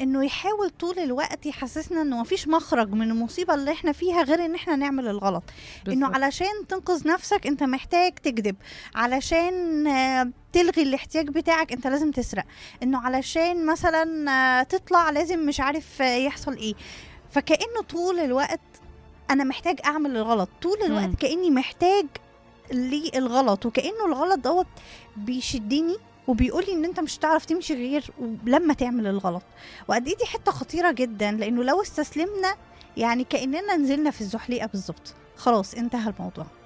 انه يحاول طول الوقت يحسسنا انه مفيش مخرج من المصيبه اللي احنا فيها غير ان احنا نعمل الغلط انه بالظبط. علشان تنقذ نفسك انت محتاج تكذب علشان آه، تلغي الاحتياج بتاعك انت لازم تسرق انه علشان مثلا آه، تطلع لازم مش عارف آه، يحصل ايه فكانه طول الوقت انا محتاج اعمل الغلط طول مم. الوقت كاني محتاج للغلط وكانه الغلط دوت بيشدني وبيقولي ان انت مش هتعرف تمشي غير لما تعمل الغلط وقد ايه دي حته خطيره جدا لانه لو استسلمنا يعني كاننا نزلنا في الزحليقه بالظبط خلاص انتهى الموضوع